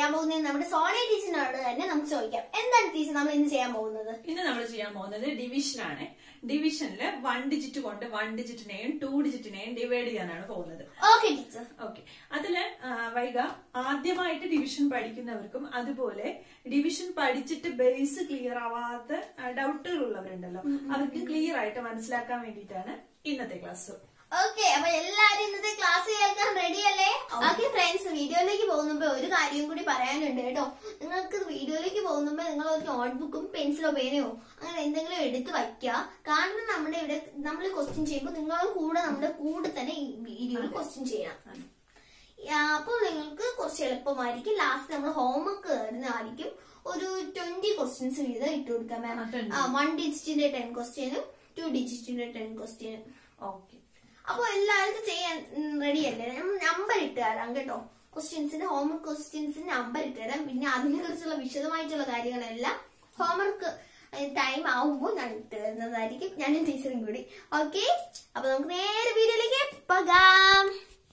ചെയ്യാൻ പോകുന്നത് നമ്മുടെ സോണിയ ടീച്ചറിനോട് തന്നെ നമുക്ക് ചോദിക്കാം എന്താണ് ടീച്ചർ നമ്മൾ ഇന്ന് ചെയ്യാൻ പോകുന്നത് ഇന്ന് നമ്മൾ ചെയ്യാൻ പോകുന്നത് ഡിവിഷൻ ആണ് ഡിവിഷനില് വൺ ഡിജിറ്റ് കൊണ്ട് വൺ ഡിജിറ്റിനെയും ടു ഡിജിറ്റിനെയും ഡിവൈഡ് ചെയ്യാനാണ് പോകുന്നത് ഓക്കെ ടീച്ചർ ഓക്കെ അതില് ആ, വൈഗ ആദ്യമായിട്ട് ഡിവിഷൻ പഠിക്കുന്നവർക്കും അതുപോലെ ഡിവിഷൻ പഠിച്ചിട്ട് ബേസ് ക്ലിയർ ആവാത്ത ഡൗട്ടുകൾ ഉള്ളവരുണ്ടല്ലോ അവർക്ക് ക്ലിയർ ആയിട്ട് മനസ്സിലാക്കാൻ വേണ്ടിയിട്ടാണ് ഇന്നത്തെ ക്ലാസ് ഓക്കെ അപ്പൊ എല്ലാരും ഇന്നത്തെ ക്ലാസ് കേൾക്കാൻ റെഡി അല്ലേ ഓക്കെ ഫ്രണ്ട്സ് വീഡിയോയിലേക്ക് പോകുമ്പോ ഒരു കാര്യം കൂടി പറയാനുണ്ട് കേട്ടോ നിങ്ങൾക്ക് വീഡിയോയിലേക്ക് പോകുമ്പോ നിങ്ങൾ ഒരു നോട്ട്ബുക്കും പെൻസിലോ പേനയോ അങ്ങനെ എന്തെങ്കിലും എടുത്ത് വയ്ക്കുക കാരണം നമ്മുടെ ഇവിടെ നമ്മൾ ക്വസ്റ്റ്യൻ ചെയ്യുമ്പോൾ നിങ്ങളും കൂടെ നമ്മുടെ കൂടെ തന്നെ ഈ വീഡിയോയിൽ ക്വസ്റ്റ്യൻ ചെയ്യണം ആ, അപ്പോൾ നിങ്ങൾക്ക് കുറച്ച് എളുപ്പമായിരിക്കും ലാസ്റ്റ് നമ്മൾ ഹോംവർക്ക് തരുന്നതായിരിക്കും ഒരു ട്വന്റി ക്വസ്റ്റ്യൻസ് വീതം ഇട്ട് കൊടുക്കാം മാം ആ, 20. വൺ ഡിജിറ്റിന്റെ ടെൻ ക്വസ്റ്റ്യനും ടു ഡിജിറ്റിന്റെ ടെൻ ക്വസ്റ്റ്യനും ഓക്കെ അപ്പൊ എല്ലാവർക്കും ചെയ്യാൻ റെഡി അല്ലേ നമ്പർ ഇട്ട് തരാം കേട്ടോ ക്വസ്റ്റ്യൻസിന് ഹോംവർക്ക് ക്വസ്റ്റ്യൻസിന് നമ്പർ ഇട്ട് തരാം പിന്നെ അതിനെ കുറിച്ചുള്ള വിശദമായിട്ടുള്ള കാര്യങ്ങളെല്ലാം ഹോംവർക്ക് ടൈം ആവുമ്പോൾ ഞാൻ ഇട്ട് തരുന്നതായിരിക്കും ഞാനും ടീച്ചറും കൂടി ഓക്കെ അപ്പൊ നമുക്ക് നേരെ വീഡിയോയിലേക്ക് പോകാം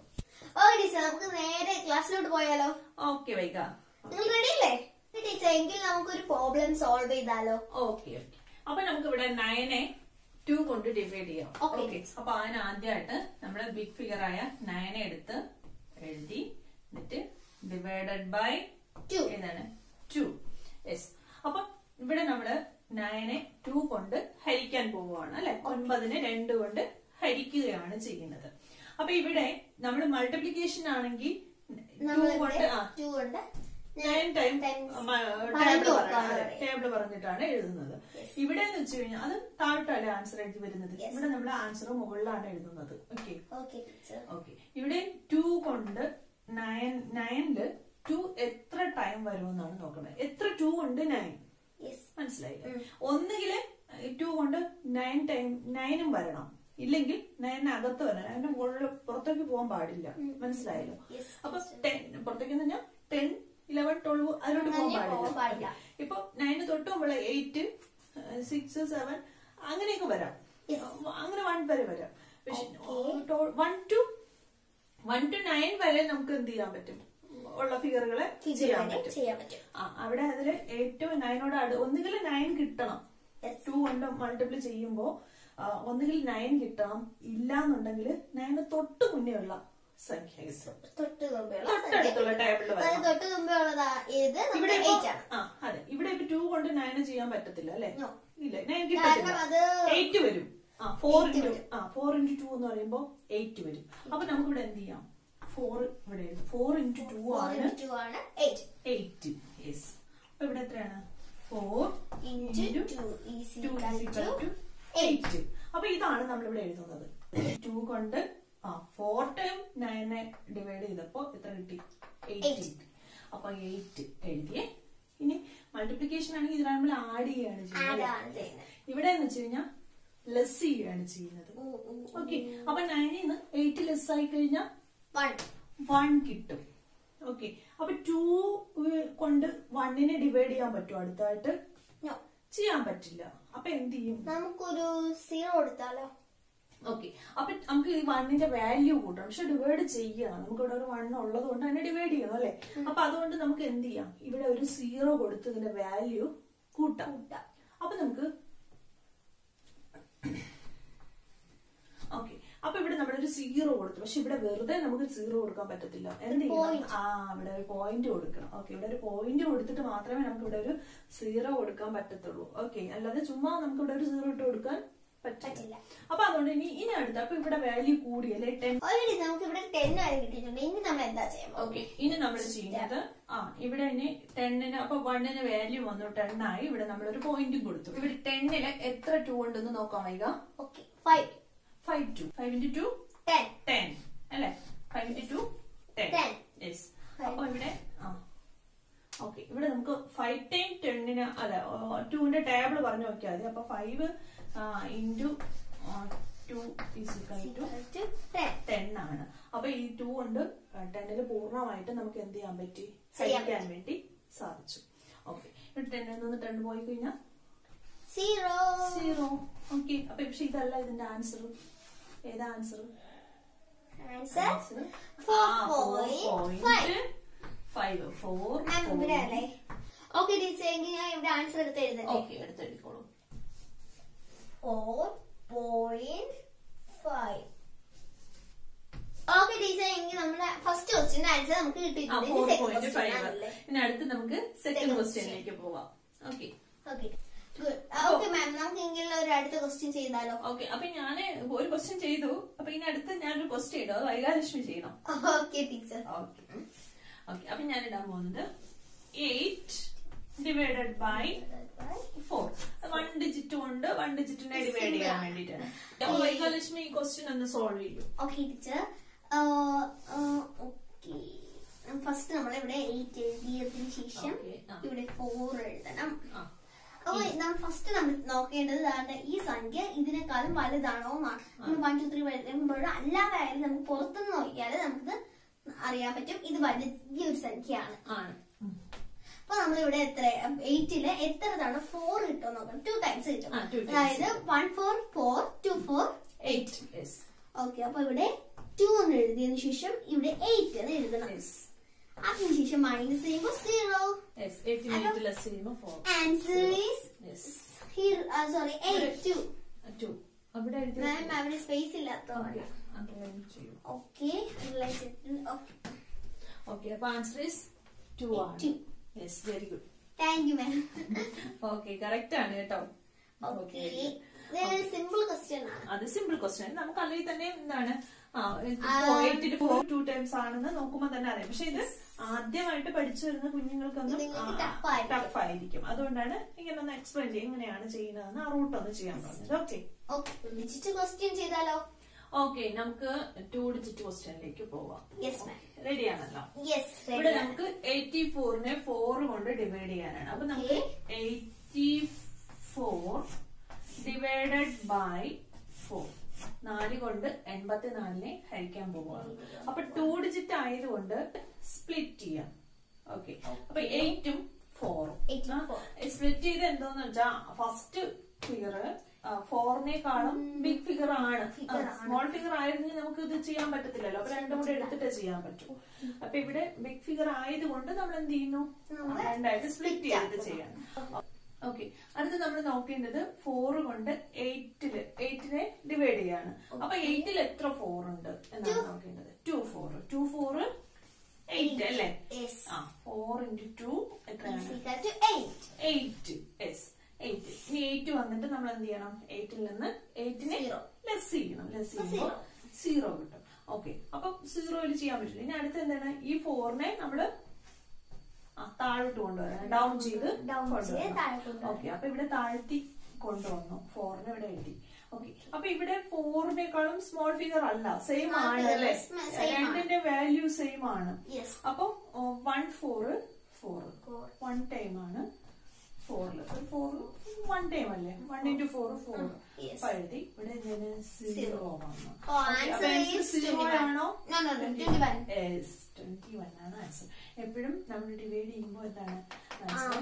ഓക്കെ ടീച്ചർ നമുക്ക് നേരെ ക്ലാസ്സിലോട്ട് പോയാലോ ഓക്കെ വൈഗ നിങ്ങൾ റെഡി അല്ലേ ടീച്ചർ എങ്കിൽ നമുക്കൊരു പ്രോബ്ലം സോൾവ് ചെയ്താലോ ഓക്കെ ഓക്കെ അപ്പൊ നമുക്ക് ഇവിടെ നയനെ ടു കൊണ്ട് ഡിവൈഡ് ചെയ്യാം Okay. ഓക്കെ അപ്പൊ അതിന് ആദ്യമായിട്ട് നമ്മുടെ ബിഗ് ഫിഗർ ആയ നയനെ എടുത്ത് എഴുതി എന്നിട്ട് ഡിവൈഡഡ് ബൈ Two. ഏതാണ് ടു യെസ് അപ്പൊ ഇവിടെ നമ്മള് നയനെ ടു കൊണ്ട് ഹരിക്കാൻ പോവുകയാണ് അല്ലെ ഒൻപതിനെ രണ്ട് കൊണ്ട് ഹരിക്കുകയാണ് ചെയ്യുന്നത് അപ്പൊ ഇവിടെ നമ്മൾ മൾട്ടിപ്ലിക്കേഷൻ ആണെങ്കിൽ ടു നമ്മൾ കൊണ്ട് ആ ടു കൊണ്ട് നയൻ ടൈം times ടേബിൾ പറഞ്ഞു നോക്കാണ് ടേബിൾ പറഞ്ഞിട്ടാണ് എഴുതുന്നത് ഇവിടെ എന്ന് വെച്ച് കഴിഞ്ഞാൽ അത് താഴോട്ടല്ലേ ആൻസർ എഴുതി വരുന്നത് ഇവിടെ നമ്മൾ ആൻസർ മുകളിലാണ് എഴുതുന്നത് ഓക്കെ ഓക്കെ ടീച്ചർ ഓക്കെ ഇവിടെ ടു കൊണ്ട് നയൻ നയനില് ടു എത്ര ടൈം വരുമെന്നാണ് നോക്കുന്നത് എത്ര ടു ഉണ്ട് നയൻ യെസ് മനസ്സിലായില്ലേ ഒന്നുകില് ടു കൊണ്ട് നയൻ ടൈം നയനും വരണം ഇല്ലെങ്കിൽ നയനകത്ത് വരണം അതിന്റെ മുകളിൽ പുറത്തേക്ക് പോകാൻ പാടില്ല മനസ്സിലായല്ലോ Yes, അപ്പൊ ടെൻ പുറത്തേക്ക് എന്ന് പറഞ്ഞാൽ ടെൻ ഇലവൻ ട്വൽവ് അതിലോട്ട് പോകാൻ അങ്ങനെ പോകാൻ പാടില്ല പാടില്ല. ഇപ്പൊ നയന് തൊട്ട് നമ്മള് എയ്റ്റ് സിക്സ് സെവൻ അങ്ങനെയൊക്കെ വരാം Yes. അങ്ങനെ വൺ വരെ വരാം പക്ഷെ one two one two nine വരെ നമുക്ക് എന്ത് ചെയ്യാൻ പറ്റും ഉള്ള ഫിഗറുകളെ ചെയ്യാൻ പറ്റും ചെയ്യാൻ പറ്റും ആ, അവിടെ അതില് ഏറ്റവും നയനോട് അടു ഒന്നുകിൽ നയൻ കിട്ടണം Yes. ടു കൊണ്ട് മൾട്ടിപ്പിൾ ചെയ്യുമ്പോ ആ, ഒന്നുകിൽ നയൻ കിട്ടണം ഇല്ലാന്നുണ്ടെങ്കിൽ നയന് തൊട്ട് മുന്നേ ഉള്ള സംഖ്യ കിട്ടും തൊട്ട് തുമ്പയുള്ള തൊട്ടടുത്തുള്ള ടേബിളിൽ അതായത് വരണം തൊട്ട് തുമ്പയുള്ളതാ ഏത് ഇവിടെ നമ്മുടെ ഇപ്പൊ- എയ്റ്റ് ആണ് ആ അതെ ഇവിടെ ഇപ്പൊ ടു കൊണ്ട് നയന് ചെയ്യാൻ പറ്റത്തില്ല അല്ലെ No. ഇല്ല നയൻ കാരണം കിട്ടത്തില്ല അത് എയ്റ്റ് വരും ആ ഫോർ Eight ഇൻറ്റു വരും. ആ ഫോർ ഇൻറ്റു ടു എന്ന് പറയുമ്പോ എയ്റ്റ് വരും അപ്പൊ നമുക്ക് ഇവിടെ എന്ത് ചെയ്യാം ഫോർ ഇവിടെ ഫോർ ഇൻറ്റു ടു ഫോർ ആണ് ഇൻറ്റു ടു ആണ് എയ്റ്റ് എയ്റ്റ് യെസ് അപ്പൊ ഇവിടെ എത്രയാണ് four into two is to equal to eight അപ്പൊ ഇതാണ് നമ്മളിവിടെ എഴുതുന്നത് ടു കൊണ്ട് ആ ഫോർ ടൈം നയനെ ഡിവൈഡ് ചെയ്തപ്പോ എത്ര കിട്ടി എയ്റ്റ് കിട്ടി അപ്പൊ എയ്റ്റ് എഴുതിയേ ഇനി മൾട്ടിപ്ലിക്കേഷൻ ആണെങ്കിൽ ഇതിനെ നമ്മൾ ആഡ് ചെയ്യുകയാണ് ചെയ്യുന്നത് ആഡ് ആണ് ചെയ്യുന്നത് ഇവിടെ എന്ന് വെച്ച് കഴിഞ്ഞാൽ ലെസ് ചെയ്യുകയാണ് ചെയ്യുന്നത് ഉം, ഉം. ഓക്കെ അപ്പൊ നയനിൽ നിന്ന് എയ്റ്റ് ലെസ് ആയി കഴിഞ്ഞാൽ വൺ വൺ കിട്ടും ഓക്കെ അപ്പൊ ടു കൊണ്ട് വണ്ണിനെ ഡിവൈഡ് ചെയ്യാൻ പറ്റുമോ അടുത്തായിട്ട് No. ചെയ്യാൻ പറ്റില്ല അപ്പൊ എന്ത് ചെയ്യും നമുക്കൊരു സീറോ കൊടുത്താലോ ഓക്കെ അപ്പൊ നമുക്ക് ഈ വണ്ണിന്റെ വാല്യൂ കൂട്ടണം പക്ഷെ ഡിവൈഡ് ചെയ്യണം നമുക്ക് ഇവിടെ ഒരു വൺ ഉള്ളത് കൊണ്ട് അതിനെ ഡിവൈഡ് ചെയ്യണം അല്ലെ അപ്പൊ അതുകൊണ്ട് നമുക്ക് എന്ത് ചെയ്യാം ഇവിടെ ഒരു സീറോ കൊടുത്ത് ഇതിന്റെ വാല്യൂ കൂട്ടാം കൂട്ടാം അപ്പൊ നമുക്ക് ഓക്കെ അപ്പൊ ഇവിടെ നമ്മളൊരു സീറോ കൊടുത്തു പക്ഷെ ഇവിടെ വെറുതെ നമുക്ക് സീറോ കൊടുക്കാൻ പറ്റത്തില്ല എന്ത് ചെയ്യണം ആ ഇവിടെ ഒരു പോയിന്റ് കൊടുക്കണം ഓക്കെ ഇവിടെ ഒരു പോയിന്റ് കൊടുത്തിട്ട് മാത്രമേ നമുക്ക് ഇവിടെ ഒരു സീറോ കൊടുക്കാൻ പറ്റത്തുള്ളൂ ഓക്കെ അല്ലാതെ ചുമ്മാ നമുക്ക് ഇവിടെ ഒരു സീറോ ഇട്ട് കൊടുക്കാൻ പറ്റില്ല പറ്റില്ല അപ്പൊ അതുകൊണ്ട് ഇനി ഇനി അടുത്ത് അപ്പൊ ഇവിടെ വാല്യൂ കൂടിയല്ലേ ടെൻ ഓൾറെഡി നമുക്ക് ഇവിടെ ടെൻ വരെ കിട്ടിയിട്ടുണ്ട് ഇനി നമ്മൾ എന്താ ചെയ്യാൻ ഓക്കെ ഇനി നമ്മൾ ചെയ്യുന്നത് ആ ഇവിടെ ഇനി ടെന്നിന് അപ്പൊ വണ്ണിന് വാല്യൂ വന്നു ടെൻ ആയി ഇവിടെ നമ്മൾ ഒരു പോയിന്റും കൊടുത്തു ഇവിടെ ടെന്നിന് എത്ര ടു ഉണ്ടെന്ന് നോക്കാം വൈക okay five five two five into two ten ten അല്ലെ five into two ten Ten. Yes അപ്പൊ ഇവിടെ ആ ഓക്കെ ഇവിടെ നമുക്ക് ഫൈവ് ടൈം ടെന്നിന് അല്ല ടുവിന്റെ ടേബിൾ പറഞ്ഞു നോക്കിയാൽ മതി അപ്പൊ five into two is equal to ten ten ആണ് അപ്പൊ ഈ ടു കൊണ്ട് ടെന്നില് പൂർണ്ണമായിട്ട് നമുക്ക് എന്ത് ചെയ്യാൻ പറ്റി ചെയ്യാൻ ഹരിക്കാൻ വേണ്ടി സാധിച്ചു ഓക്കെ ടെന്നിൽ നിന്ന് ടെൻ പോയി കഴിഞ്ഞാൽ സീറോ സീറോ ഓക്കെ അപ്പൊ പക്ഷെ ഇതല്ല ഇതിന്റെ ആൻസർ ഏതാ answer answer four point five five four ma'am ഇവിടെ അല്ലേ ഓക്കെ ടീച്ചർ എങ്കിൽ ഞാൻ ഇവിടെ ആൻസർ എടുത്ത് എഴുതട്ടെ ഓക്കെ എടുത്തെടുക്കോളൂ four point five okay teacher എങ്കിൽ നമ്മുടെ ഫസ്റ്റ് ക്വസ്റ്റിന്റെ ആൻസർ നമുക്ക് ആ കിട്ടിയിട്ടുണ്ട് four second point question five ആണല്ലേ ഇനി അടുത്ത് നമുക്ക് സെക്കൻഡ് Second ക്വസ്റ്റ്യനിലേക്ക് പോവാം okay okay good okay ma'am നമുക്ക് എങ്കിൽ ഒരു അടുത്ത ക്വസ്റ്റ്യൻ ചെയ്താലോ ഓക്കെ അപ്പൊ ഞാന് ഒരു ക്വസ്റ്റ്യൻ ചെയ്തു അപ്പൊ ഇനി അടുത്ത് ഞാനൊരു ക്വസ്റ്റ്യൻ ഇടും അത് വൈകാലക്ഷ്മി ചെയ്യണം ഓക്കെ ടീച്ചർ ഓക്കെ ഓക്കെ അപ്പൊ ഞാൻ ഇടാൻ പോകുന്നത് eight divided by four one digit കൊണ്ട് വൺ ഡിജിറ്റിനെ ഡിവൈഡ് ചെയ്യാൻ വേണ്ടിട്ടാണ് അപ്പൊ വൈകാലക്ഷ്മി ഈ ക്വസ്റ്റ്യൻ ഒന്ന് സോൾവ് ചെയ്യും ഓക്കെ ടീച്ചർ ഓക്കെ ഫസ്റ്റ് നമ്മൾ ഇവിടെ എയ്റ്റ് എഴുതിയതിനു ശേഷം Okay, ആ. ഇവിടെ ഫോർ എഴുതണം ആ അപ്പൊ നമ്മൾ ഫസ്റ്റ് നമ്മൾ നോക്കേണ്ടത് ദാണ്ടെ ഈ സംഖ്യ ഇതിനേക്കാളും വലുതാണോ എന്നാണ് നമ്മൾ വൺ ടു ത്രീ വരുമ്പോൾ അല്ലാതെ ആയാലും നമുക്ക് പുറത്തുനിന്ന് നോക്കിയാൽ നമുക്ക് അറിയാൻ പറ്റും ഇത് വലിയൊരു സംഖ്യയാണ് ആണ് അപ്പൊ നമ്മൾ ഇവിടെ എത്ര എയ്റ്റില് എത്ര തവണ ഫോർ കിട്ടും നോക്കണം ടു ടൈംസ് കിട്ടും ആ, two times. അതായത് one four four two four eight yes okay അപ്പൊ ഇവിടെ ടു എന്ന് എഴുതിയതിനു ശേഷം ഇവിടെ എയ്റ്റ് എന്ന് എഴുതണം യെസ് അതിനുശേഷം മൈനസ് ചെയ്യുമ്പോൾ സീറോ യെസ് എയ്റ്റിന് എയ്റ്റ് ലെസ് ചെയ്യുമ്പോൾ four answer is yes sorry eight two two അവിടെ എഴുതി മാം അവിടെ സ്പേസ് ഇല്ലാത്തതുകൊണ്ട് അണ്ടർലൈൻ ചെയ്യൂ ഓക്കെ ഓക്കെ അപ്പൊ ആൻസർ ഇസ് ടു ആണ് Two. Yes very good thank you ma'am okay correct ആണ് കേട്ടോ ഓക്കെ ഓക്കെ സിമ്പിൾ ക്വസ്റ്റ്യൻ ആണ് അത് സിമ്പിൾ ക്വസ്റ്റ്യൻ നമുക്ക് അല്ലെങ്കിൽ തന്നെ എന്താണ് ആ. എയ്റ്റിന് ഫോർ ടു ടൈംസ് ആണെന്ന് നോക്കുമ്പോൾ തന്നെ അറിയാം പക്ഷെ ഇത് ആദ്യമായിട്ട് പഠിച്ചു വരുന്ന കുഞ്ഞുങ്ങൾക്കൊന്നും കുഞ്ഞുങ്ങൾക്ക് tough ആയിരിക്കും. ടഫ് ആയിരിക്കും അതുകൊണ്ടാണ് ഇങ്ങനെ ഒന്ന് എക്സ്പ്ലെയിൻ ചെയ്യും എങ്ങനെയാണ് ചെയ്യുന്നതെന്ന് ആ റൂട്ട് ഒന്ന് ചെയ്യാൻ പറഞ്ഞത് ഓക്കെ ഓക്കെ ഡിജിറ്റ് ക്വസ്റ്റ്യൻ ചെയ്താലോ ഓക്കെ നമുക്ക് ടു ഡിജിറ്റ് ക്വസ്റ്റ്യനിലേക്ക് പോവാം യെസ് മാം റെഡി ആണല്ലോ യെസ് ഇവിടെ നമുക്ക് എയ്റ്റി ഫോറിനെ ഫോർ കൊണ്ട് ഡിവൈഡ് ചെയ്യാനാണ് അപ്പൊ നമുക്ക് eighty four divided by four നാല് കൊണ്ട് എൺപത്തിനാലിനെ ഹരിക്കാൻ പോവുകയാണ് അപ്പൊ ടു ഡിജിറ്റ് ആയതുകൊണ്ട് സ്പ്ലിറ്റ് ചെയ്യാം ഓക്കെ അപ്പൊ എയ്റ്റും ഫോറും Eight ഉം four. സ്പ്ലിറ്റ് ചെയ്ത് എന്തോന്ന് വെച്ചാ ഫസ്റ്റ് ഫിഗർ ഫോറിനേക്കാളും ബിഗ് ഫിഗർ ആണ് Figure ആണ്. സ്മോൾ ഫിഗർ ആയിരുന്നെങ്കിൽ നമുക്ക് ഇത് ചെയ്യാൻ പറ്റത്തില്ലല്ലോ അപ്പൊ രണ്ടും കൂടെ എടുത്തിട്ടേ ചെയ്യാൻ പറ്റൂ അപ്പൊ ഇവിടെ ബിഗ് ഫിഗർ ആയതുകൊണ്ട് നമ്മൾ എന്ത് ചെയ്യുന്നു നമ്മള് രണ്ടായിട്ട് സ്പ്ലിറ്റ് split ചെയ്തിട്ട് ചെയ്യാം ഓക്കെ അടുത്ത് നമ്മൾ നോക്കേണ്ടത് ഫോർ കൊണ്ട് എയ്റ്റില് എയ്റ്റിനെ ഡിവൈഡ് ചെയ്യാണ് അപ്പൊ എയ്റ്റിൽ എത്ര ഫോർ ഉണ്ട് എന്നാണ് നോക്കേണ്ടത് two four two four eight അല്ലേ യെസ് ആ ഫോർ ഇന്റു ടു എത്രയാണ് two eight eight yes eight ഇനി എയ്റ്റ് വന്നിട്ട് നമ്മൾ എന്ത് ചെയ്യണം എയ്റ്റിൽ നിന്ന് എയ്റ്റിനെ Zero. ലെസ് ചെയ്യണം ലെസ് ചെയ്യുമ്പോൾ സീറോ കിട്ടും ഓക്കെ അപ്പൊ സീറോയിൽ ചെയ്യാൻ പറ്റില്ല ഇനി അടുത്ത് എന്താണ് ഈ ഫോറിനെ നമ്മള് ആ, താഴോട്ട് കൊണ്ടുവരാം ഡൗൺ ചെയ്ത് Down ചെയ്ത് താഴെ കൊണ്ടുവരണം. ഓക്കെ അപ്പൊ ഇവിടെ താഴ്ത്തി കൊണ്ടുവന്നു ഫോറിനെ ഇവിടെ എഴുതി ഓക്കെ അപ്പൊ ഇവിടെ ഫോറിനേക്കാളും സ്മോൾ ഫിഗർ അല്ല സെയിം Small ആണ് figure, അല്ലെ same ആണ്. രണ്ടിന്റെ വാല്യൂ സെയിം ആണ് യെസ് അപ്പൊ one four four Four. One time ആണ് ഫോറില് ഫോർ വൺ ടൈം അല്ലേ one into four four yes. അപ്പൊ എഴുതി ഇവിടെ എന്തിന് സീറോ വന്നു Oh, answer is സീറോ 21. ആണോ No, no, no, 21. Twenty one ആണ് ആൻസർ എപ്പോഴും നമ്മൾ ഡിവൈഡ് ചെയ്യുമ്പോൾ എന്താണ് ആൻസർ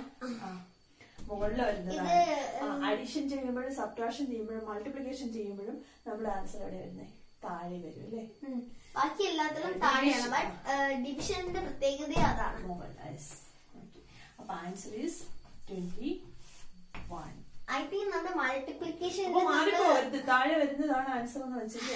മുകളിൽ വരുന്നതാണ് ഇത്, അഡീഷൻ ചെയ്യുമ്പോഴും സബ്ട്രാക്ഷൻ ചെയ്യുമ്പോഴും മൾട്ടിപ്ലിക്കേഷൻ ചെയ്യുമ്പോഴും നമ്മുടെ ആൻസർ എവിടെ വരുന്നത് താഴെ വരും അല്ലേ ഉം. ബാക്കി എല്ലാത്തിലും താഴെയാണ് ബട്ട് ഡിവിഷന്റെ പ്രത്യേകത അതാണ് മുകളിൽ yes. Okay. അപ്പൊ answer is twenty one I think നമ്മുടെ മൾട്ടിപ്ലിക്കേഷൻ അപ്പൊ മാറിപ്പോകരുത് താഴെ വരുന്നതാണ് ആൻസർ എന്ന് വെച്ചിട്ട്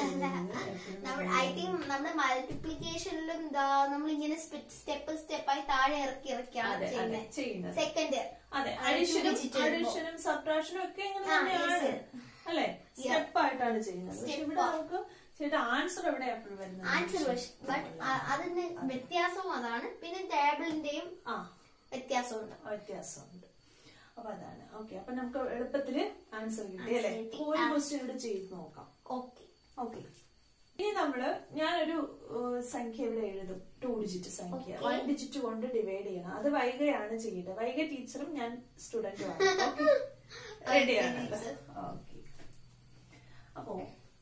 ഐ തിങ്ക് നമ്മുടെ മൾട്ടിപ്ലിക്കേഷനിലും എന്താ നമ്മൾ ഇങ്ങനെ സ്റ്റെപ്പ് സ്റ്റെപ്പായി താഴെ ഇറക്കി ഇറക്കിയാണ് അതെ അതെ ചെയ്യുന്നത് ചെയ്യുന്നത് സെക്കൻഡ് അതെ ആ, അഡീഷനും two digit വരുമ്പോ. അഡീഷനും സബ്ട്രാക്ഷനും ഒക്കെ ഇങ്ങനെ ആ, തന്നെയാണ് yes. അല്ലെ സ്റ്റെപ്പ് ആയിട്ടാണ് ചെയ്യുന്നത് പക്ഷെ Step ഇവിടെ ആ. നമുക്ക് ചേട്ടാ ആൻസർ എവിടെ എപ്പോഴും വരുന്നത് ആൻസർ ബട്ട് അതിന്റെ വ്യത്യാസവും അതാണ് പിന്നെ ടേബിളിന്റെയും ആ വ്യത്യാസമുണ്ട് വ്യത്യാസമുണ്ട് അപ്പൊ അതാണ് ഓക്കെ അപ്പൊ നമുക്ക് എളുപ്പത്തില് ആൻസർ കിട്ടി അല്ലെ കിട്ടി. ഒരു ആ. ക്വസ്റ്റ്യൻ ഇവിടെ ചെയ്ത് നോക്കാം ഓക്കെ ഓക്കെ ഇനി നമ്മള് ഞാനൊരു ഏഹ്, സംഖ്യ ഇവിടെ എഴുതും ടു ഡിജിറ്റ് സംഖ്യ Okay. വൺ ഡിജിറ്റ് കൊണ്ട് ഡിവൈഡ് ചെയ്യണം അത് വൈകയാണ് ചെയ്യേണ്ടത് വൈക ടീച്ചറും ഞാൻ സ്റ്റുഡന്റും ആണ് റെഡിയാണല്ലോ teacher. ഓക്കെ അപ്പോ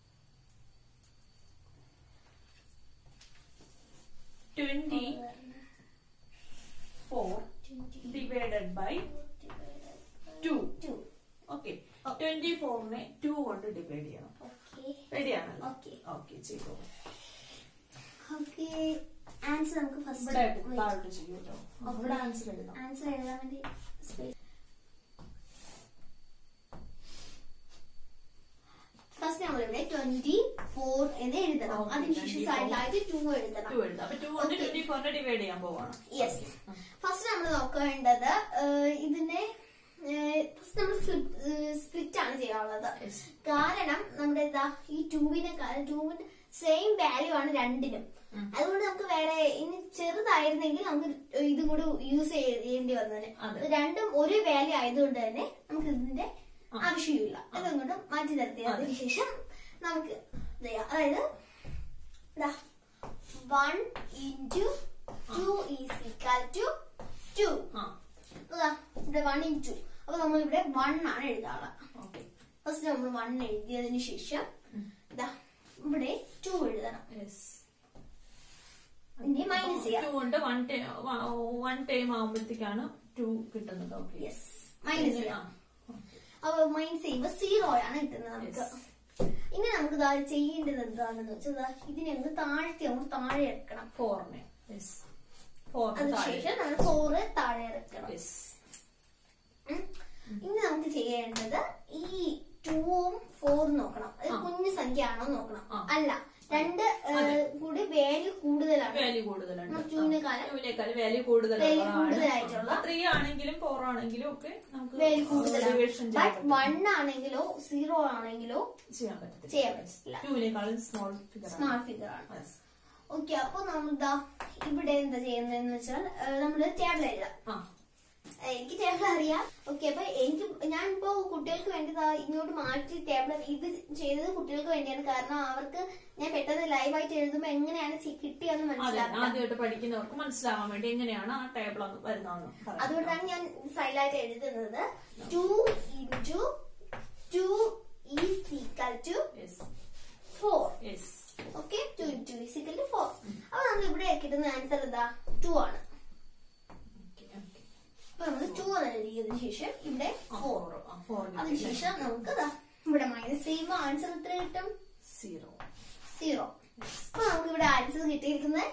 twenty four divided by two two okay twenty ഫോറിനെ ടു കൊണ്ട് ഡിവൈഡ് ചെയ്യണം ഓക്കെ റെഡിയാണല്ലോ Okay. ഓക്കെ ചെയ്തോളൂ ഓക്കെ ആൻസർ നമുക്ക് ഇവിടെ ഫസ്റ്റ് താഴോട്ട് ചെയ്യൂ കേട്ടോ ഇവിടെ ആൻസർ എഴുതാം ആൻസർ എഴുതാൻ വേണ്ടി space. ഫസ്റ്റ് നമ്മളിവിടെ ട്വന്റി ഫോർ എന്ന് എഴുതണം Okay, അതിനുശേഷം 24. സൈഡിലായിട്ട് ടു എഴുതണം ടു എഴുതാം അപ്പൊ ടു കൊണ്ട് Okay. ട്വന്റി ഫോറിനെ ഡിവൈഡ് ചെയ്യാൻ പോവാണ് യെസ് ഫസ്റ്റ് നമ്മൾ നോക്കേണ്ടത് ഏഹ്, ഇതിനെ ഫസ്റ്റ് നമ്മൾ സ്പ്ലിറ്റ് ആണ് ചെയ്യാനുള്ളത് Yes. കാരണം നമ്മുടെ ഇതാ ഈ ടൂവിനെ ടൂവിന് സെയിം വാല്യൂ ആണ് രണ്ടിനും ഉം. അതുകൊണ്ട് നമുക്ക് വേറെ ഇനി ചെറുതായിരുന്നെങ്കിൽ നമുക്ക് ഇതും കൂടി യൂസ് ചെയ്യേണ്ടി വന്നതിന് അതെ. രണ്ടും ഒരു വാല്യൂ ആയതുകൊണ്ട് തന്നെ നമുക്ക് ഇതിന്റെ ആ. ആവശ്യമില്ല അതുകൊണ്ട് മാറ്റി നിർത്തിയതിനു ശേഷം നമുക്ക് ഇത് ചെയ്യാം അതായത് one into two is equal to two ആ ഇവിടെ വൺ ഇൻറ്റു അപ്പൊ നമ്മൾ ഇവിടെ വൺ ആണ് എഴുതാറുള്ളത് ഓക്കെ ഫസ്റ്റ് നമ്മൾ വൺ എഴുതിയതിനു ശേഷം ഇതാ ഇവിടെ ടു എഴുതണം യെസ് ഇനി മൈനസ് ചെയ്യാം ടു കൊണ്ട് വൺ ടൈം വൺ ടൈം ആവുമ്പോഴത്തേക്കാണ് ടു കിട്ടുന്നത് ഓക്കെ യെസ് മൈനസ് ചെയ്യാം അപ്പൊ മൈനസ് ചെയ്യുമ്പോ സീറോ ആണ് കിട്ടുന്നത് നമുക്ക് ഇനി നമുക്ക് ഇതാ ചെയ്യേണ്ടത് എന്താണെന്ന് വെച്ചാൽ ദാ ഇതിനെ ഒന്ന് താഴ്ത്തി നമുക്ക് താഴെ ഇറക്കണം ഫോറിനെ യെസ് ഫോറിന് അതിനുശേഷം നമ്മൾ ഫോറ് താഴെ ഇറക്കണം യെസ് ഉം. ഇനി നമുക്ക് ചെയ്യേണ്ടത് ഈ ടൂവും ഫോറും നോക്കണം അത് ആ. കുഞ്ഞു സംഖ്യ ആണോ നോക്കണം ആ. അല്ല രണ്ട് ഏഹ്, കൂടി വാല്യൂ കൂടുതലാണ് വാല്യൂ കൂടുതലുണ്ട് നമുക്ക് ടൂവിനെക്കാളും ടൂവിനേക്കാൾ വാല്യൂ Value കൂടുതലായിട്ടുള്ള. കൂടുതലുള്ളതാണ് ത്രീ ആണെങ്കിലും ഫോർ ആണെങ്കിലും ഒക്കെ നമുക്ക് വാല്യൂ കൂടുതലാണ് റിവിഷൻ ബട്ട് വൺ ആണെങ്കിലോ സീറോ ആണെങ്കിലോ ചെയ്യാൻ പറ്റത്തില്ല ചെയ്യാൻ പറ്റില്ല ടൂവിനേക്കാളും സ്മോൾ ഫിഗർ സ്മാർട്ട് ഫിഗർ ആണ് ഓക്കെ അപ്പൊ നമ്മൾ ഇതാ ഇവിടെ എന്താ ചെയ്യുന്നതെന്ന് വെച്ചാൽ നമ്മൾ ടേബിൾ എഴുതാം ആ എനിക്ക് ടേബിൾ അറിയാം ഓക്കെ അപ്പൊ എനിക്ക് ഞാൻ ഇപ്പോ കുട്ടികൾക്ക് വേണ്ടി ദാ ഇങ്ങോട്ട് മാറ്റി ടേബിൾ ഇത് ചെയ്തത് കുട്ടികൾക്ക് വേണ്ടിയാണ് കാരണം അവർക്ക് ഞാൻ പെട്ടെന്ന് ലൈവായിട്ട് എഴുതുമ്പോ എങ്ങനെയാണ് ചി- കിട്ടിയെന്ന് അതെ മനസ്സിലാക്കാം ആദ്യമായിട്ട് പഠിക്കുന്നവർക്ക് മനസ്സിലാവാൻ വേണ്ടി എങ്ങനെയാണ് ആ ടേബിൾ വരുന്നതെന്ന് പറയാം. അതുകൊണ്ടാണ് ഞാൻ സൈലായിട്ട് എഴുതുന്നത് two into two is equal to Yes, four yes. Okay two into is equal to four അപ്പൊ നമ്മൾ ഇവിടെ കിട്ടുന്ന ആൻസർ എന്താ ടു ആണ് Okay, okay. അപ്പൊ നമ്മൾ ടു എന്ന് എഴുതിയതിനു ശേഷം ഇവിടെ ആ, ഫോർ four, ആ, four കിട്ടി. അതിനുശേഷം നമുക്ക് ദാ ഇവിടെ മൈനസ് ചെയ്യുമ്പോൾ ആൻസർ എത്ര കിട്ടും Zero. സീറോ അപ്പൊ നമുക്ക് ഇവിടെ ആൻസർ കിട്ടിയിരിക്കുന്നത്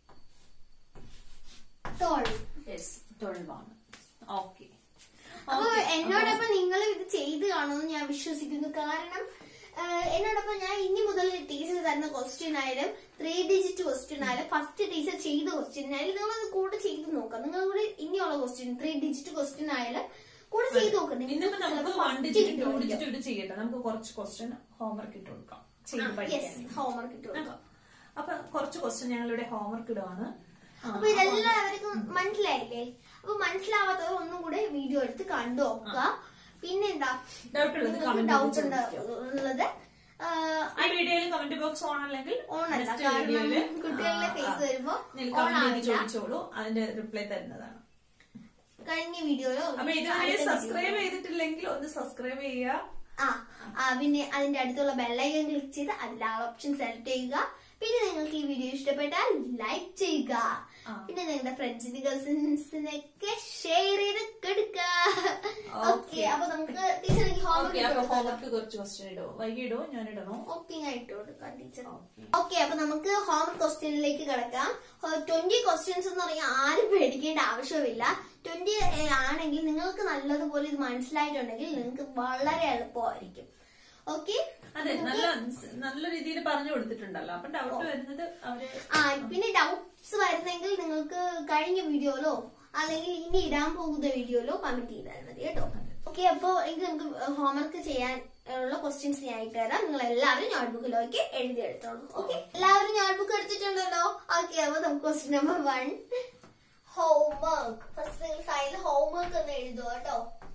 ട്വൽവ് Yes, twelve ആണ്. Okay. അപ്പൊ Okay, എന്നോടൊപ്പം നിങ്ങൾ ഇത് ചെയ്ത് കാണുമെന്ന് ഞാൻ വിശ്വസിക്കുന്നു കാരണം ആ, എന്നോടൊപ്പം ഞാൻ ഇനി മുതൽ ടീച്ചർ തരുന്ന ക്വസ്റ്റ്യൻ ആയാലും ത്രീ ഡിജിറ്റ് ക്വസ്റ്റ്യൻ ആയാലും ഫസ്റ്റ് ടീച്ചർ ചെയ്ത ക്വസ്റ്റ്യൻ ആയാലും നിങ്ങൾ അത് കൂടെ ചെയ്ത് നോക്കാം നിങ്ങൾ കൂടെ ഇനിയുള്ള ക്വസ്റ്റ്യൻ ത്രീ ഡിജിറ്റ് ക്വസ്റ്റ്യൻ ആയാലും കൂടെ ചെയ്ത് നോക്കാം ഇന്നിപ്പോ നമുക്ക് വൺ ഡിജിറ്റ് ടു ഡിജിറ്റ് ഇത് ചെയ്യട്ടെ നമുക്ക് കുറച്ച് ക്വസ്റ്റ്യൻ ഹോംവർക്ക് ഇട്ട് കൊടുക്കാം ചെയ്ത് പഠിക്കാൻ ഹോംവർക്ക് ഇട്ട് കൊടുക്കാം അപ്പൊ കുറച്ച് ക്വസ്റ്റ്യൻ ഞങ്ങളിവിടെ ഹോംവർക്ക് ഇടുവാണ് ആ, അപ്പൊ ഇതെല്ലാവർക്കും മനസ്സിലായില്ലേ അപ്പൊ മനസ്സിലാവാത്തവർ ഒന്നും കൂടെ വീഡിയോ എടുത്ത് കണ്ടു നോക്കുക പിന്നെന്താ Doubt ഉള്ളത് comment ഡൗട്ട് box ൽ ഉള്ളത് ആ, ഈ വീഡിയോയിൽ കമന്റ് ബോക്സ് ഓൺ അല്ലെങ്കിൽ ഓൺ അല്ല next കാരണം വീഡിയോയില് കുട്ടികളുടെ ആ, ഫേസ് ആ. വരുമ്പോ നിങ്ങൾ ഓൺ കമന്റ് ചെയ്ത് ആവില്ല ചോദിച്ചോളൂ അതിന്റെ റിപ്ലൈ തരുന്നതാണ് കഴിഞ്ഞ വീഡിയോയിലോ അപ്പൊ ഇതുവരെ സബ്സ്ക്രൈബ് ചെയ്തിട്ടില്ലെങ്കിൽ ഒന്ന് സബ്സ്ക്രൈബ് ചെയ്യുക ആ ആ, പിന്നെ അതിന്റെ അടുത്തുള്ള ബെല്ലൈക്കൺ ക്ലിക്ക് ചെയ്ത് അതിൽ ആ ഓപ്ഷൻ സെലക്ട് ചെയ്യുക പിന്നെ നിങ്ങൾക്ക് ഈ വീഡിയോ ഇഷ്ടപ്പെട്ടാൽ ലൈക്ക് ചെയ്യുക ആ. പിന്നെ നിങ്ങളുടെ ഫ്രണ്ട്സിന് കസിൻസിനൊക്കെ ഷെയർ ചെയ്ത് കൊടുക്കുക ഓക്കെ അപ്പൊ നമുക്ക് ടീച്ചർ എനിക്ക് ഓക്കെ അപ്പൊ ഹോംവർക്ക് ഹോംവർക്ക് കുറച്ച് ക്വസ്റ്റ്യൻ ഇടോ വൈകി ഇടോ ഞാൻ ഇടണോ കോപ്പിംഗ് ആയിട്ട് കൊടുക്കാം ടീച്ചർ ഓക്കെ ഓക്കെ അപ്പൊ നമുക്ക് ഹോം ക്വസ്റ്റ്യനിലേക്ക് കിടക്കാം ട്വന്റി ക്വസ്റ്റ്യൻസ് എന്ന് പറഞ്ഞാൽ ആരും പേടിക്കേണ്ട ആവശ്യമില്ല ട്വന്റി ആണെങ്കിൽ നിങ്ങൾക്ക് നല്ലതുപോലെ ഇത് മനസ്സിലായിട്ടുണ്ടെങ്കിൽ നിങ്ങൾക്ക് വളരെ എളുപ്പമായിരിക്കും ഓക്കെ അതെ നല്ല നല്ല രീതിയിൽ പറഞ്ഞു കൊടുത്തിട്ടുണ്ടല്ലോ അപ്പൊ ഡൗട്ട് വരുന്നത് അവര് ആ പിന്നെ ഡൗട്ട്സ് വരുന്നെങ്കിൽ നിങ്ങൾക്ക് കഴിഞ്ഞ വീഡിയോയിലോ അല്ലെങ്കിൽ ഇനി ഇടാൻ പോകുന്ന വീഡിയോയിലോ കമന്റ് ചെയ്താൽ മതി കേട്ടോ ഓക്കെ അപ്പൊ എനിക്ക് നമുക്ക് ഹോംവർക്ക് ചെയ്യാൻ ഉള്ള ക്വസ്റ്റ്യൻസ് ഞാൻ ആയിട്ട് തരാം നിങ്ങൾ എല്ലാവരും നോട്ട്ബുക്കിലേക്ക് എഴുതി എടുത്തോളൂ ഓക്കെ എല്ലാവരും നോട്ട്ബുക്ക് എടുത്തിട്ടുണ്ടല്ലോ ഓക്കെ അപ്പൊ നമുക്ക് question number one homework first നിങ്ങൾ സൈഡിൽ ഹോംവർക്ക് എന്ന് എഴുതുക കേട്ടോ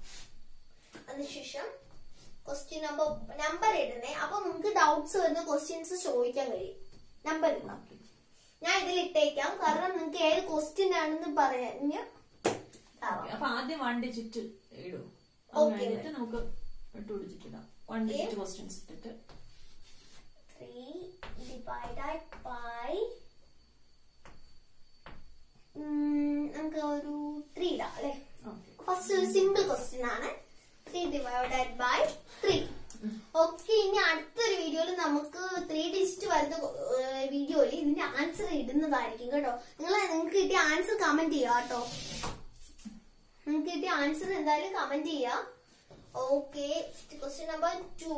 അതിനുശേഷം ക്വസ്റ്റ്യൻ നമ്പർ നമ്പർ ഇടണേ അപ്പൊ നമുക്ക് ഡൗട്ട്സ് വരുന്ന ക്വസ്റ്റ്യൻസ് ചോദിക്കാൻ കഴിയും നമ്പർ ഇടണം ഞാൻ ഇതിൽ ഇട്ടേക്കാം കാരണം നിങ്ങൾക്ക് ഏത് ക്വസ്റ്റ്യൻ ആണെന്ന് പറഞ്ഞ് Okay, അപ്പൊ ആദ്യം വൺ ഡിജിറ്റ് ഇടൂ അത് Okay. കഴിഞ്ഞിട്ട് നമുക്ക് ടു ഡിജിറ്റ് ഇടാം വൺ ഡിജിറ്റ് ക്വസ്റ്റ്യൻസ് ഇട്ടിട്ട് ത്രീ ഡിവൈഡഡ് ബൈ നമുക്ക് ഒരു ത്രീ ഇടാം അല്ലെ ഓക്കെ ഫസ്റ്റ് ഒരു സിമ്പിൾ ക്വസ്റ്റ്യൻ ആണ് three divided by three okay ഇനി അടുത്തൊരു വീഡിയോ വീഡിയോയിൽ നമുക്ക് ത്രീ ഡിജിറ്റ് വരുന്ന വീഡിയോയിൽ ഇതിന്റെ ആൻസർ ഇടുന്നതായിരിക്കും കേട്ടോ നിങ്ങൾ നിങ്ങൾക്ക് കിട്ടിയ ആൻസർ കമന്റ് ചെയ്യുക കേട്ടോ നിങ്ങൾക്ക് കിട്ടിയ ആൻസർ എന്തായാലും കമന്റ് ചെയ്യുക okay question number two